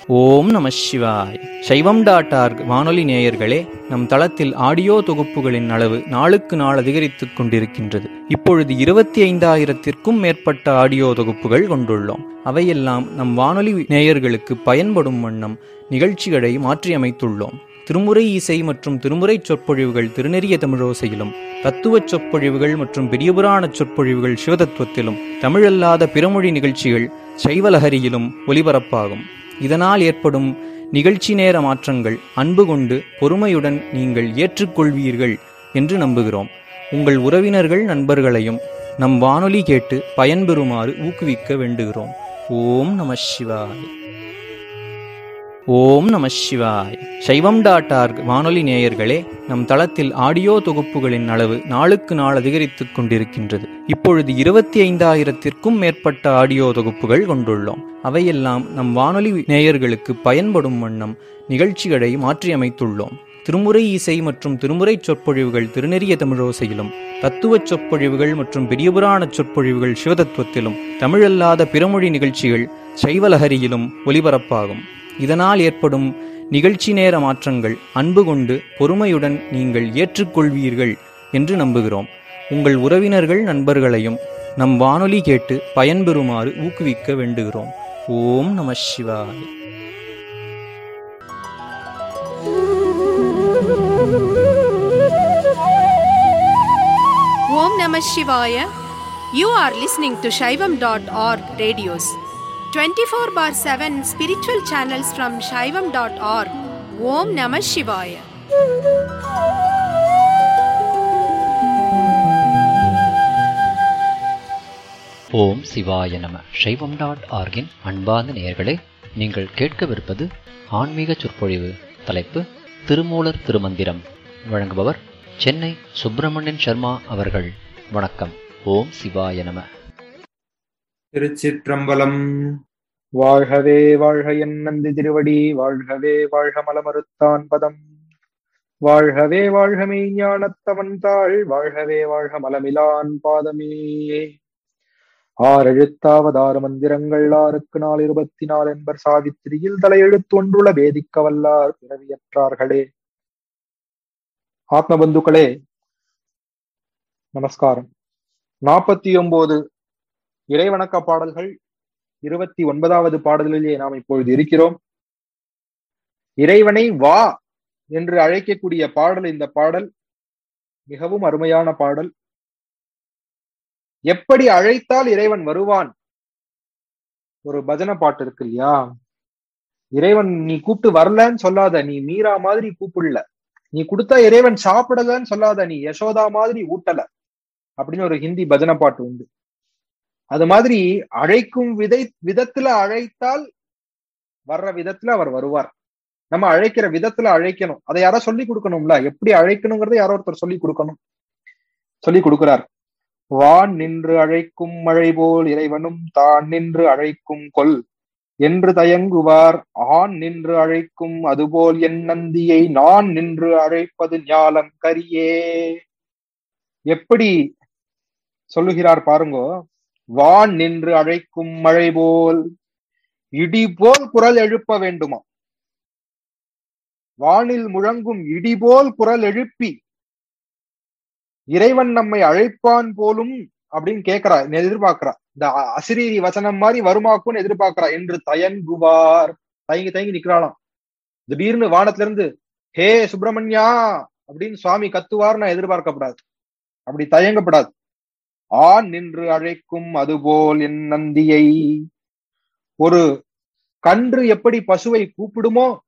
ஓம் நம சிவாய் சைவம் டாட் ஆர்க் வானொலி நேயர்களே நம் தளத்தில் ஆடியோ தொகுப்புகளின் அளவு நாளுக்கு நாள் அதிகரித்துக் கொண்டிருக்கின்றது இப்பொழுது இருபத்தி ஐந்தாயிரத்திற்கும் மேற்பட்ட ஆடியோ தொகுப்புகள் கொண்டுள்ளோம் அவையெல்லாம் நம் வானொலி நேயர்களுக்கு பயன்படும் வண்ணம் நிகழ்ச்சிகளை மாற்றியமைத்துள்ளோம் திருமுறை இசை மற்றும் திருமுறை சொற்பொழிவுகள் திருநெறிய தமிழோசையிலும் தத்துவச் சொற்பொழிவுகள் மற்றும் பெரியபுராண சொற்பொழிவுகள் சிவதத்துவத்திலும் தமிழல்லாத பிறமொழி நிகழ்ச்சிகள் சைவலஹரியிலும் ஒலிபரப்பாகும் இதனால் ஏற்படும் நிகழ்ச்சி நேர மாற்றங்கள் அன்பு கொண்டு பொறுமையுடன் நீங்கள் ஏற்றுக்கொள்வீர்கள் என்று நம்புகிறோம் உங்கள் உறவினர்கள் நண்பர்களையும் நம் வானொலி கேட்டு பயன்பெறுமாறு ஊக்குவிக்க வேண்டுகிறோம் ஓம் நம சிவாய் ஓம் நம சிவாய் சைவம் டாட் ஆர்க் வானொலி நேயர்களே நம் தளத்தில் ஆடியோ தொகுப்புகளின் அளவு நாளுக்கு நாள் அதிகரித்துக் கொண்டிருக்கின்றது இப்பொழுது இருபத்தி ஐந்தாயிரத்திற்கும் மேற்பட்ட ஆடியோ தொகுப்புகள் கொண்டுள்ளோம் அவையெல்லாம் நம் வானொலி நேயர்களுக்கு பயன்படும் வண்ணம் நிகழ்ச்சிகளை மாற்றியமைத்துள்ளோம் திருமுறை இசை மற்றும் திருமுறை சொற்பொழிவுகள் திருநெறிய தமிழோசையிலும் தத்துவச் சொற்பொழிவுகள் மற்றும் பெரியபுராண சொற்பொழிவுகள் சிவதத்துவத்திலும் தமிழல்லாத பிறமொழி நிகழ்ச்சிகள் சைவலஹரியிலும் ஒலிபரப்பாகும் இதனால் ஏற்படும் நிகழ்ச்சி நேர மாற்றங்கள் அன்பு கொண்டு பொறுமையுடன் நீங்கள் ஏற்றுக்கொள்வீர்கள் என்று நம்புகிறோம் உங்கள் உறவினர்கள் நண்பர்களையும் நம் வானொலி கேட்டு பயன்பெறுமாறு ஊக்குவிக்க வேண்டுகிறோம் ஓம் நம சிவாய் Om Namah Shivaya. You are listening to Shaivam.org radios. 24 bar 7 spiritual channels from Shaivam.org. Om Namah Shivaya. ஓம் சிவாய நம சைவம் டாட் ஆர்கின் அன்பார்ந்த நேயர்களே நீங்கள் கேட்கவிருப்பது ஆன்மீக சொற்பொழிவு தலைப்பு திருமூலர் திருமந்திரம் வழங்குபவர் சென்னை சுப்பிரமணியன் சர்மா அவர்கள் வணக்கம் ஓம் சிவாய நம திருச்சிற்றம்பலம் வாழ்கவே வாழ்க என் நந்தி திருவடி வாழ்கவே வாழ்க மலமறுத்தான் பதம் வாழ்கவே வாழ்க மெய்ஞானத்தவன் தாள் வாழ்கவே வாழ்க மலமிலான் பாதமே ஆறெழுத்தாவதாறு மந்திரங்கள் ஆறுக்கு நாள் இருபத்தி நாலு என்பர் சாவித்திரியில் தலையெழுத்து ஒன்றுள்ள வேதிக்க வல்லார் பிறவியற்றார்களே ஆத்மபந்துக்களே நமஸ்காரம் நாற்பத்தி ஒன்பது இறைவணக்க பாடல்கள் இருபத்தி ஒன்பதாவது பாடலிலே நாம் இப்பொழுது இருக்கிறோம் இறைவனை வா என்று அழைக்கக்கூடிய பாடல் இந்த பாடல் மிகவும் அருமையான பாடல் எப்படி அழைத்தால் இறைவன் வருவான் ஒரு பஜனை பாட்டு இருக்கு இல்லையா இறைவன் நீ கூப்பிட்டு வரலன்னு சொல்லாத நீ மீரா மாதிரி கூப்பிடல நீ கொடுத்தா இறைவன் சாப்பிடலன்னு சொல்லாத நீ யசோதா மாதிரி ஊட்டல அப்படின்னு ஒரு ஹிந்தி பஜனை பாட்டு உண்டு அது மாதிரி அழைக்கும் விதை விதத்துல அழைத்தால் வர்ற விதத்துல அவர் வருவார் நம்ம அழைக்கிற விதத்துல அழைக்கணும் அதை யாரோ சொல்லி கொடுக்கணும்ல எப்படி அழைக்கணுங்கிறத யாரோ ஒருத்தர் சொல்லி கொடுக்கணும் சொல்லி கொடுக்கிறார் வான் நின்று அழைக்கும் மழை போல் இறைவனும் தான் நின்று அழைக்கும் கொல் என்று தயங்குவார் ஆண் நின்று அழைக்கும் அதுபோல் என் நந்தியை நான் நின்று அழைப்பது ஞாலம் கரியே எப்படி சொல்லுகிறார் பாருங்கோ வான் நின்று அழைக்கும் மழை போல் இடி போல் குரல் எழுப்ப வேண்டுமா வானில் முழங்கும் இடி போல் குரல் எழுப்பி இறைவன் நம்மை அழைப்பான் போலும் அப்படின்னு கேட்கிறா எதிர்பார்க்கிறா இந்த அசிரீரி வசனம் மாதிரி வருமாக்கும்னு எதிர்பார்க்கிறா என்று தயங்குவார் தயங்கி தயங்கி நிக்கிறாளாம் திடீர்னு வானத்துல இருந்து ஹே சுப்பிரமணியா அப்படின்னு சுவாமி கத்துவார் நான் எதிர்பார்க்கப்படாது அப்படி தயங்கப்படாது ஆண் நின்று அழைக்கும் அதுபோல் என் நந்தியை ஒரு கன்று எப்படி பசுவை கூப்பிடுமோ